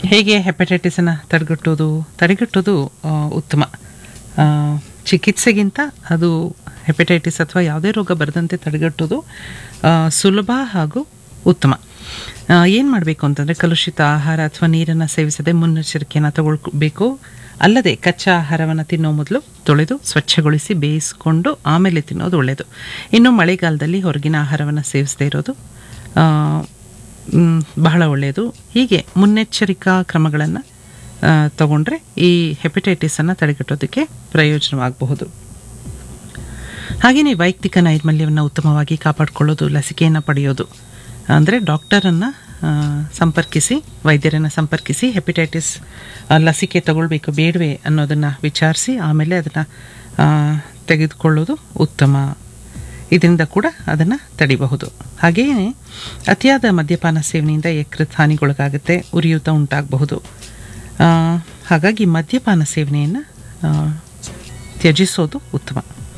ಹೇಗೆ ಹೆಪಟೈಟಿಸನ್ನು ತಡೆಗಟ್ಟೋದು ತಡೆಗಟ್ಟೋದು ಆ, ಉತ್ತಮ ಆ, ಚಿಕಿತ್ಸೆಗಿಂತ ಅದು ಹೆಪಟೈಟಿಸ್ ಅಥವಾ ಯಾವುದೇ ರೋಗ ಬರದಂತೆ ತಡೆಗಟ್ಟೋದು ಆ, ಸುಲಭ ಹಾಗೂ ಉತ್ತಮ ಏನು ಮಾಡಬೇಕು ಅಂತಂದರೆ ಕಲುಷಿತ ಆಹಾರ ಅಥವಾ ನೀರನ್ನು ಸೇವಿಸದೆ ಮುನ್ನೆಚ್ಚರಿಕೆಯನ್ನು ತಗೊಳ್ಬೇಕು ಅಲ್ಲದೆ ಕಚ್ಚಾ ಆಹಾರವನ್ನು ತಿನ್ನೋ ಮೊದಲು ತೊಳೆದು ಸ್ವಚ್ಛಗೊಳಿಸಿ ಬೇಯಿಸಿಕೊಂಡು ಆಮೇಲೆ ತಿನ್ನೋದು ಒಳ್ಳೆಯದು ಇನ್ನು ಮಳೆಗಾಲದಲ್ಲಿ ಹೊರಗಿನ ಆಹಾರವನ್ನು ಸೇವಿಸದೇ ಇರೋದು ಆ, ಮ್, ಬಹಳ ಒಳ್ಳೆಯದು ಹೀಗೆ ಮುನ್ನೆಚ್ಚರಿಕಾ ಕ್ರಮಗಳನ್ನು ತಗೊಂಡ್ರೆ ಈ ಹೆಪಟೈಟಿಸನ್ನು ತಡೆಗಟ್ಟೋದಕ್ಕೆ ಪ್ರಯೋಜನವಾಗಬಹುದು ಹಾಗೆಯೇ ವೈಯಕ್ತಿಕ ನೈರ್ಮಲ್ಯವನ್ನು ಉತ್ತಮವಾಗಿ ಕಾಪಾಡಿಕೊಳ್ಳೋದು ಲಸಿಕೆಯನ್ನು ಪಡೆಯೋದು ಅಂದರೆ ಡಾಕ್ಟರನ್ನು ಸಂಪರ್ಕಿಸಿ ವೈದ್ಯರನ್ನು ಸಂಪರ್ಕಿಸಿ ಹೆಪಟೈಟಿಸ್ ಆ, ಲಸಿಕೆ ತಗೊಳ್ಬೇಕು ಬೇಡವೇ ಅನ್ನೋದನ್ನು ವಿಚಾರಿಸಿ ಆಮೇಲೆ ಅದನ್ನು ತೆಗೆದುಕೊಳ್ಳೋದು ಉತ್ತಮ ಇದರಿಂದ ಕೂಡ ಅದನ್ನು ತಡಿಬಹುದು ಹಾಗೆಯೇ ಅತಿಯಾದ ಮದ್ಯಪಾನ ಸೇವನೆಯಿಂದ ಯಕೃತ್ ಹಾನಿಗೊಳಗಾಗುತ್ತೆ ಉರಿಯೂತ ಉಂಟಾಗಬಹುದು ಆ, ಹಾಗಾಗಿ ಮದ್ಯಪಾನ ಸೇವನೆಯನ್ನು ಆ, ತ್ಯಜಿಸೋದು ಉತ್ತಮ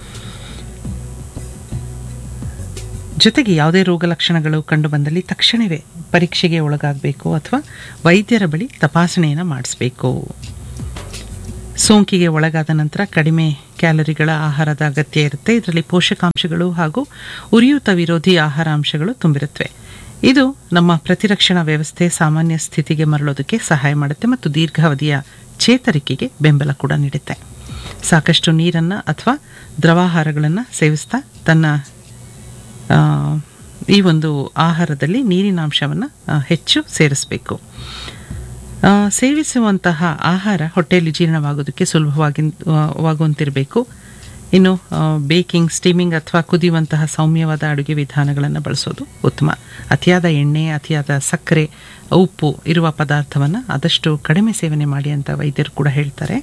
ಜೊತೆಗೆ ಯಾವುದೇ ರೋಗ ಲಕ್ಷಣಗಳು ಕಂಡುಬಂದಲ್ಲಿ ತಕ್ಷಣವೇ ಪರೀಕ್ಷೆಗೆ ಒಳಗಾಗಬೇಕು ಅಥವಾ ವೈದ್ಯರ ಬಳಿ ತಪಾಸಣೆಯನ್ನು ಮಾಡಿಸ್ಬೇಕು ಸೋಂಕಿಗೆ ಒಳಗಾದ ನಂತರ ಕಡಿಮೆ ಕ್ಯಾಲರಿಗಳ ಆಹಾರದ ಅಗತ್ಯ ಇರುತ್ತೆ ಇದರಲ್ಲಿ ಪೋಷಕಾಂಶಗಳು ಹಾಗೂ ಉರಿಯೂತ ವಿರೋಧಿ ಆಹಾರ ಅಂಶಗಳು ತುಂಬಿರುತ್ತವೆ ಇದು ನಮ್ಮ ಪ್ರತಿರಕ್ಷಣಾ ವ್ಯವಸ್ಥೆ ಸಾಮಾನ್ಯ ಸ್ಥಿತಿಗೆ ಮರಳೋದಕ್ಕೆ ಸಹಾಯ ಮಾಡುತ್ತೆ ಮತ್ತು ದೀರ್ಘಾವಧಿಯ ಚೇತರಿಕೆಗೆ ಬೆಂಬಲ ಕೂಡ ನೀಡುತ್ತೆ ಸಾಕಷ್ಟು ನೀರನ್ನು ಅಥವಾ ದ್ರವಾಹಾರಗಳನ್ನು ಸೇವಿಸ್ತಾ ತನ್ನ ಆ, ಈ ಒಂದು ಆಹಾರದಲ್ಲಿ ನೀರಿನ ಅಂಶವನ್ನು ಆ, ಹೆಚ್ಚು ಸೇರಿಸಬೇಕು ಆ, ಸೇವಿಸುವಂತಹ ಆಹಾರ ಹೊಟ್ಟೆಯಲ್ಲಿ ಜೀರ್ಣವಾಗೋದಕ್ಕೆ ಸುಲಭವಾಗಿ ಆ, ವಾಗುವಂತಿರಬೇಕು ಇನ್ನು ಬೇಕಿಂಗ್ ಸ್ಟೀಮಿಂಗ್ ಅಥವಾ ಕುದಿಯುವಂತಹ ಸೌಮ್ಯವಾದ ಅಡುಗೆ ವಿಧಾನಗಳನ್ನು ಬಳಸೋದು ಉತ್ತಮ ಅತಿಯಾದ ಎಣ್ಣೆ ಅತಿಯಾದ ಸಕ್ಕರೆ ಉಪ್ಪು ಇರುವ ಪದಾರ್ಥವನ್ನು ಆದಷ್ಟು ಕಡಿಮೆ ಸೇವನೆ ಮಾಡಿ ಅಂತ ವೈದ್ಯರು ಕೂಡ ಹೇಳ್ತಾರೆ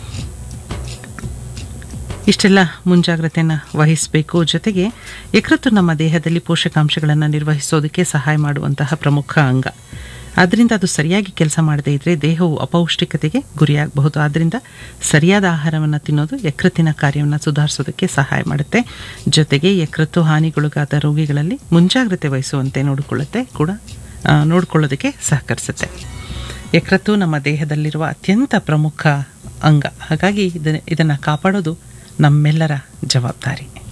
ಇಷ್ಟೆಲ್ಲ ಮುಂಜಾಗ್ರತೆಯನ್ನು ವಹಿಸಬೇಕು ಜೊತೆಗೆ ಯಕೃತ್ತು ನಮ್ಮ ದೇಹದಲ್ಲಿ ಪೋಷಕಾಂಶಗಳನ್ನು ನಿರ್ವಹಿಸೋದಕ್ಕೆ ಸಹಾಯ ಮಾಡುವಂತಹ ಪ್ರಮುಖ ಅಂಗ ಆದ್ದರಿಂದ ಅದು ಸರಿಯಾಗಿ ಕೆಲಸ ಮಾಡದೇ ಇದ್ದರೆ ದೇಹವು ಅಪೌಷ್ಟಿಕತೆಗೆ ಗುರಿಯಾಗಬಹುದು ಆದ್ದರಿಂದ ಸರಿಯಾದ ಆಹಾರವನ್ನು ತಿನ್ನೋದು ಯಕೃತ್ತಿನ ಕಾರ್ಯವನ್ನು ಸುಧಾರಿಸೋದಕ್ಕೆ ಸಹಾಯ ಮಾಡುತ್ತೆ ಜೊತೆಗೆ ಯಕೃತ್ತು ಹಾನಿಗೊಳಗಾದ ರೋಗಿಗಳಲ್ಲಿ ಮುಂಜಾಗ್ರತೆ ವಹಿಸುವಂತೆ ನೋಡಿಕೊಳ್ಳುತ್ತೆ ಕೂಡ ಆ, ನೋಡಿಕೊಳ್ಳೋದಕ್ಕೆ ಸಹಕರಿಸುತ್ತೆ ಯಕೃತ್ತು ನಮ್ಮ ದೇಹದಲ್ಲಿರುವ ಅತ್ಯಂತ ಪ್ರಮುಖ ಅಂಗ ಹಾಗಾಗಿ ಇದನ್ನು ಇದನ್ನು ಕಾಪಾಡೋದು ನಮ್ಮೆಲ್ಲರ ಜವಾಬ್ದಾರಿ